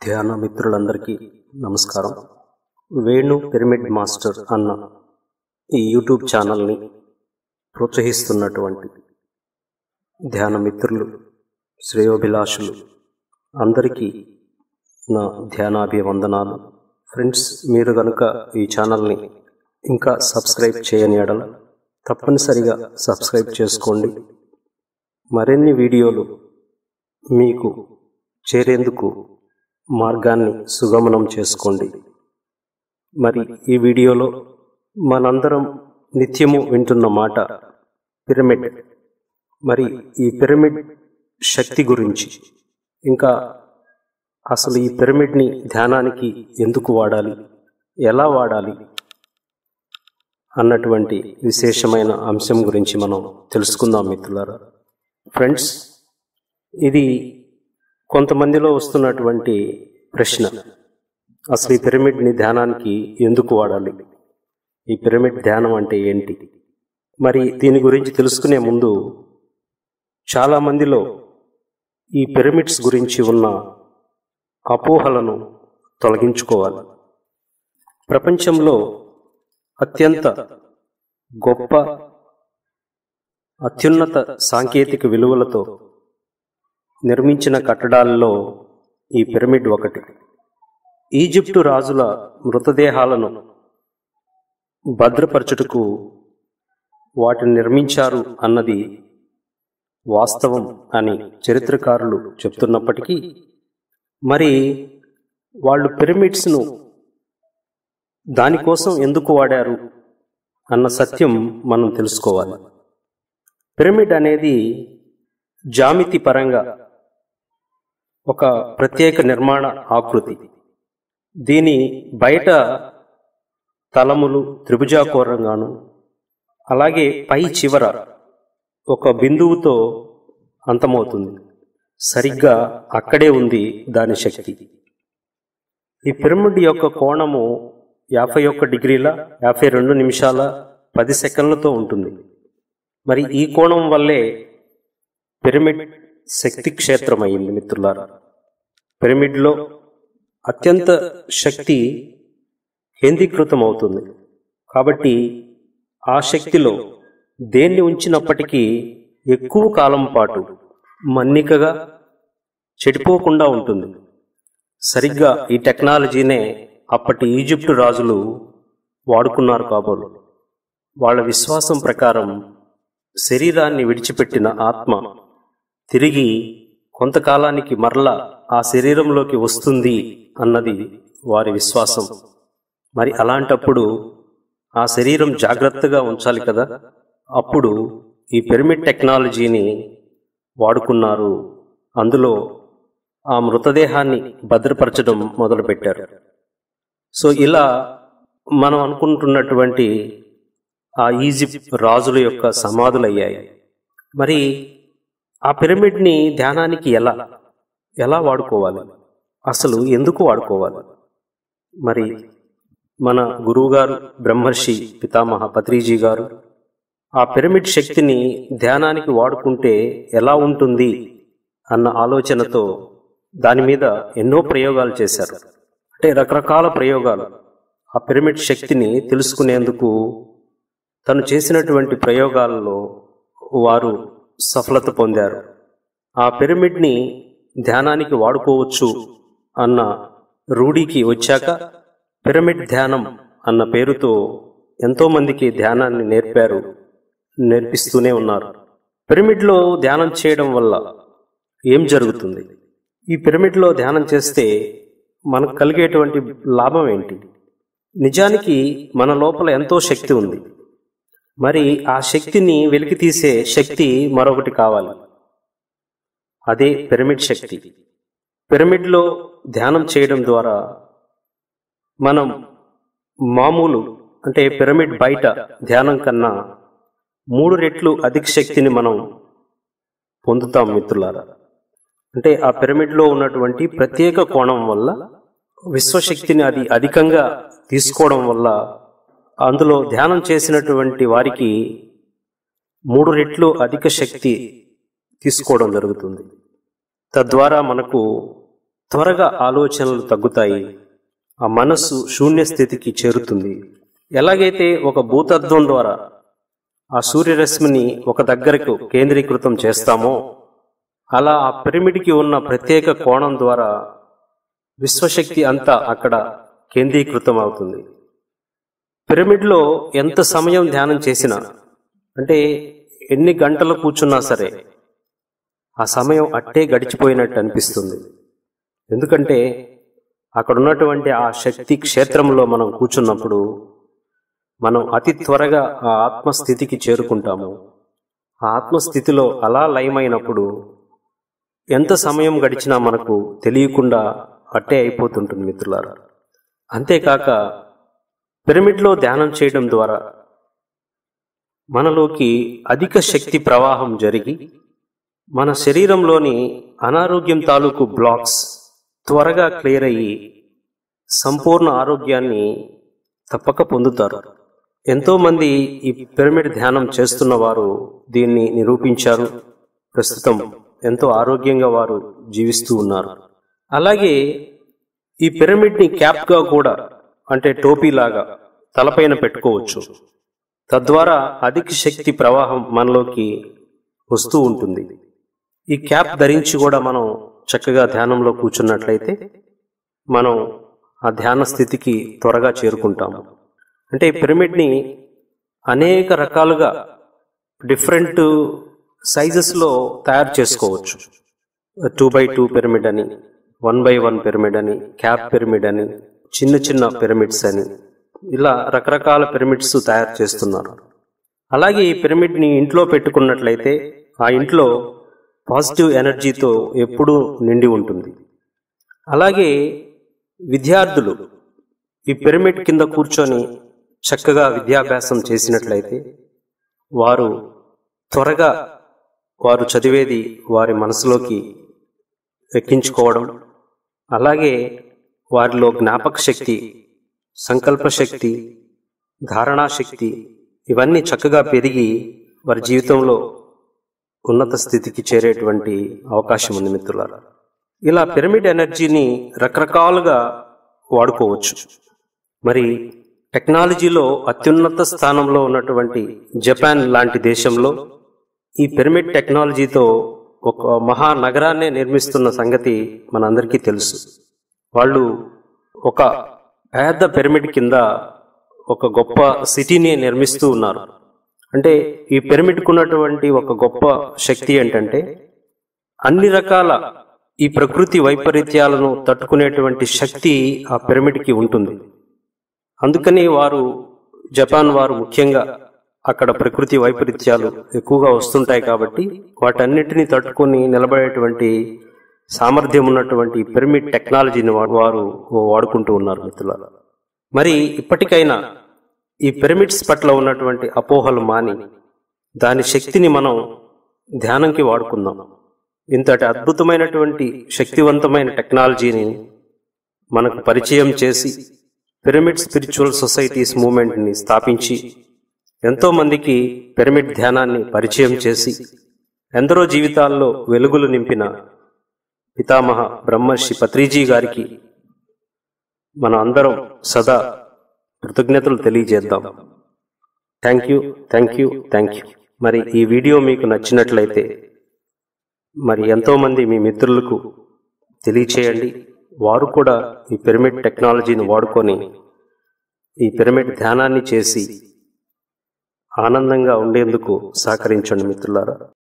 ధ్యాన మిత్రులందరికీ నమస్కారం వేణు పిరమిడ్ మాస్టర్ అన్న ఈ యూట్యూబ్ ఛానల్ని ప్రోత్సహిస్తున్నటువంటి ధ్యాన మిత్రులు శ్రేయోభిలాషులు అందరికీ నా ధ్యానాభివందనాలు ఫ్రెండ్స్ మీరు గనుక ఈ ఛానల్ని ఇంకా సబ్స్క్రైబ్ చేయని ఎడల తప్పనిసరిగా సబ్స్క్రైబ్ చేసుకోండి మరిన్ని వీడియోలు మీకు చేరేందుకు మార్గాన్ని సుగమనం చేసుకోండి మరి ఈ వీడియోలో మనందరం నిత్యము వింటున్న మాట పిరమిడ్ మరి ఈ పిరమిడ్ శక్తి గురించి ఇంకా అసలు ఈ పిరమిడ్ని ధ్యానానికి ఎందుకు వాడాలి ఎలా వాడాలి అన్నటువంటి విశేషమైన అంశం గురించి మనం తెలుసుకుందాం మిత్రులారా ఫ్రెండ్స్ ఇది కొంతమందిలో వస్తున్నటువంటి ప్రశ్న అసలు ఈ పిరమిడ్ని ధ్యానానికి ఎందుకు వాడాలి ఈ పిరమిడ్ ధ్యానం అంటే ఏంటి మరి దీని గురించి తెలుసుకునే ముందు చాలా మందిలో ఈ పిరమిడ్స్ గురించి ఉన్న అపోహలను తొలగించుకోవాలి ప్రపంచంలో అత్యంత గొప్ప అత్యున్నత సాంకేతిక విలువలతో నిర్మించిన కట్టడాల్లో ఈ పిరమిడ్ ఒకటి ఈజిప్టు రాజుల మృతదేహాలను భద్రపరచుటకు వాటిని నిర్మించారు అన్నది వాస్తవం అని చరిత్రకారులు చెప్తున్నప్పటికీ మరి వాళ్ళు పిరమిడ్స్ను దానికోసం ఎందుకు వాడారు అన్న సత్యం మనం తెలుసుకోవాలి పిరమిడ్ అనేది జామితి పరంగా ఒక ప్రత్యేక నిర్మాణ ఆకృతి దీని బయట తలములు త్రిభుజాకోరంగాను అలాగే పై చివర ఒక బిందువుతో అంతమవుతుంది సరిగ్గా అక్కడే ఉంది దాని శక్తి ఈ పిరమిడ్ యొక్క కోణము యాభై ఒక్క డిగ్రీల యాభై రెండు నిమిషాల పది సెకండ్లతో ఉంటుంది మరి ఈ కోణం వల్లే పిరమిడ్ శక్తి క్షేత్రం అయింది మిత్రులారా పిరమిడ్లో అత్యంత శక్తి కేంద్రీకృతం అవుతుంది కాబట్టి ఆ శక్తిలో దేన్ని ఉంచినప్పటికీ ఎక్కువ కాలం పాటు మన్నికగా చెడిపోకుండా ఉంటుంది సరిగ్గా ఈ టెక్నాలజీనే అప్పటి ఈజిప్టు రాజులు వాడుకున్నారు కాబోలు వాళ్ళ విశ్వాసం ప్రకారం శరీరాన్ని విడిచిపెట్టిన ఆత్మ తిరిగి కొంతకాలానికి మరలా ఆ శరీరంలోకి వస్తుంది అన్నది వారి విశ్వాసం మరి అలాంటప్పుడు ఆ శరీరం జాగ్రత్తగా ఉంచాలి కదా అప్పుడు ఈ పిరమిడ్ టెక్నాలజీని వాడుకున్నారు అందులో ఆ మృతదేహాన్ని భద్రపరచడం మొదలుపెట్టారు సో ఇలా మనం అనుకుంటున్నటువంటి ఆ ఈజిప్ట్ రాజుల యొక్క సమాధులు అయ్యాయి మరి ఆ పిరమిడ్ని ధ్యానానికి ఎలా ఎలా వాడుకోవాలి అసలు ఎందుకు వాడుకోవాలి మరి మన గురువుగారు బ్రహ్మర్షి పితామహ పత్రిజీ గారు ఆ పిరమిడ్ శక్తిని ధ్యానానికి వాడుకుంటే ఎలా ఉంటుంది అన్న ఆలోచనతో దాని మీద ఎన్నో ప్రయోగాలు చేశారు అంటే రకరకాల ప్రయోగాలు ఆ పిరమిడ్ శక్తిని తెలుసుకునేందుకు తను చేసినటువంటి ప్రయోగాలలో వారు సఫలత పొందారు ఆ పిరమిడ్ని ధ్యానానికి వాడుకోవచ్చు అన్న రూఢీకి వచ్చాక పిరమిడ్ ధ్యానం అన్న పేరుతో ఎంతోమందికి ధ్యానాన్ని నేర్పారు నేర్పిస్తూనే ఉన్నారు పిరమిడ్లో ధ్యానం చేయడం వల్ల ఏం జరుగుతుంది ఈ పిరమిడ్లో ధ్యానం చేస్తే మనకు కలిగేటువంటి లాభం ఏంటి నిజానికి మన లోపల ఎంతో శక్తి ఉంది మరి ఆ శక్తిని వెలికి తీసే శక్తి మరొకటి కావాలి అదే పిరమిడ్ శక్తి పిరమిడ్లో ధ్యానం చేయడం ద్వారా మనం మామూలు అంటే పిరమిడ్ బయట ధ్యానం కన్నా మూడు రెట్లు అధిక శక్తిని మనం పొందుతాం మిత్రులారా అంటే ఆ పిరమిడ్లో ఉన్నటువంటి ప్రత్యేక కోణం వల్ల విశ్వశక్తిని అది అధికంగా తీసుకోవడం వల్ల అందులో ధ్యానం చేసినటువంటి వారికి మూడు రెట్లు అధిక శక్తి తీసుకోవడం జరుగుతుంది తద్వారా మనకు త్వరగా ఆలోచనలు తగ్గుతాయి ఆ మనస్సు శూన్య స్థితికి చేరుతుంది ఎలాగైతే ఒక భూతత్వం ద్వారా ఆ సూర్యరశ్మిని ఒక దగ్గరకు కేంద్రీకృతం చేస్తామో అలా ఆ పిరమిడ్కి ఉన్న ప్రత్యేక కోణం ద్వారా విశ్వశక్తి అంతా అక్కడ కేంద్రీకృతం అవుతుంది పిరమిడ్లో ఎంత సమయం ధ్యానం చేసినా అంటే ఎన్ని గంటలు కూర్చున్నా సరే ఆ సమయం అట్టే గడిచిపోయినట్టు అనిపిస్తుంది ఎందుకంటే అక్కడ ఉన్నటువంటి ఆ శక్తి క్షేత్రంలో మనం కూర్చున్నప్పుడు మనం అతి త్వరగా ఆ ఆత్మస్థితికి చేరుకుంటాము ఆ ఆత్మస్థితిలో అలా లయమైనప్పుడు ఎంత సమయం గడిచినా మనకు తెలియకుండా అట్టే అయిపోతుంటుంది మిత్రులారా అంతేకాక పిరమిడ్లో ధ్యానం చేయడం ద్వారా మనలోకి అధిక శక్తి ప్రవాహం జరిగి మన శరీరంలోని అనారోగ్యం తాలూకు బ్లాక్స్ త్వరగా క్లియర్ అయ్యి సంపూర్ణ ఆరోగ్యాన్ని తప్పక పొందుతారు ఎంతో మంది ఈ పిరమిడ్ ధ్యానం చేస్తున్న వారు దీన్ని నిరూపించారు ప్రస్తుతం ఎంతో ఆరోగ్యంగా వారు జీవిస్తూ ఉన్నారు అలాగే ఈ పిరమిడ్ ని క్యాప్ గా కూడా అంటే టోపీ లాగా తలపైన పెట్టుకోవచ్చు తద్వారా అధిక శక్తి ప్రవాహం మనలోకి వస్తూ ఉంటుంది ఈ క్యాప్ ధరించి కూడా మనం చక్కగా ధ్యానంలో కూర్చున్నట్లయితే మనం ఆ ధ్యాన స్థితికి త్వరగా చేరుకుంటాము అంటే ఈ పిరమిడ్ని అనేక రకాలుగా డిఫరెంట్ సైజెస్లో తయారు చేసుకోవచ్చు టూ బై టూ పిరమిడ్ అని వన్ బై వన్ పిరమిడ్ అని క్యాప్ పిరమిడ్ అని చిన్న చిన్న పిరమిడ్స్ అని ఇలా రకరకాల పిరమిడ్స్ తయారు చేస్తున్నారు అలాగే ఈ పిరమిడ్ని ఇంట్లో పెట్టుకున్నట్లయితే ఆ ఇంట్లో పాజిటివ్ ఎనర్జీతో ఎప్పుడూ నిండి ఉంటుంది అలాగే విద్యార్థులు ఈ పిరమిడ్ కింద కూర్చొని చక్కగా విద్యాభ్యాసం చేసినట్లయితే వారు త్వరగా వారు చదివేది వారి మనసులోకి ఎక్కించుకోవడం అలాగే వారిలో జ్ఞాపక శక్తి సంకల్ప శక్తి ధారణా శక్తి ఇవన్నీ చక్కగా పెరిగి వారి జీవితంలో ఉన్నత స్థితికి చేరేటువంటి అవకాశం ఉంది మిత్రులారా ఇలా పిరమిడ్ ఎనర్జీని రకరకాలుగా వాడుకోవచ్చు మరి టెక్నాలజీలో అత్యున్నత స్థానంలో ఉన్నటువంటి జపాన్ లాంటి దేశంలో ఈ పిరమిడ్ టెక్నాలజీతో ఒక మహానగరాన్నే నిర్మిస్తున్న సంగతి మనందరికీ తెలుసు వాళ్ళు ఒక పెద్ద పిరమిడ్ కింద ఒక గొప్ప సిటీని నిర్మిస్తూ ఉన్నారు అంటే ఈ పిరమిడ్కు ఉన్నటువంటి ఒక గొప్ప శక్తి ఏంటంటే అన్ని రకాల ఈ ప్రకృతి వైపరీత్యాలను తట్టుకునేటువంటి శక్తి ఆ పిరమిడ్కి ఉంటుంది అందుకని వారు జపాన్ వారు ముఖ్యంగా అక్కడ ప్రకృతి వైపరీత్యాలు ఎక్కువగా వస్తుంటాయి కాబట్టి వాటన్నిటిని తట్టుకొని నిలబడేటువంటి సామర్థ్యం ఉన్నటువంటి పిరమిడ్ టెక్నాలజీని వా- వారు వాడుకుంటూ ఉన్నారు మిత్రులారా మరి ఇప్పటికైనా ఈ పిరమిడ్స్ పట్ల ఉన్నటువంటి అపోహలు మాని దాని శక్తిని మనం ధ్యానంకి వాడుకుందాం ఇంతటి అద్భుతమైనటువంటి శక్తివంతమైన టెక్నాలజీని మనకు పరిచయం చేసి పిరమిడ్ స్పిరిచువల్ సొసైటీస్ మూవ్మెంట్ని స్థాపించి ఎంతో మందికి పిరమిడ్ ధ్యానాన్ని పరిచయం చేసి ఎందరో జీవితాల్లో వెలుగులు నింపిన పితామహ బ్రహ్మర్షి పత్రిజీ గారికి మనం అందరం సదా కృతజ్ఞతలు తెలియజేద్దాం thank you thank you thank you మరి ఈ వీడియో మీకు నచ్చినట్లయితే మరి ఎంతోమంది మీ మిత్రులకు తెలియచేయండి వారు కూడా ఈ పిరమిడ్ టెక్నాలజీని వాడుకొని ఈ పిరమిడ్ ధ్యానాన్ని చేసి ఆనందంగా ఉండేందుకు సహకరించండి మిత్రులారా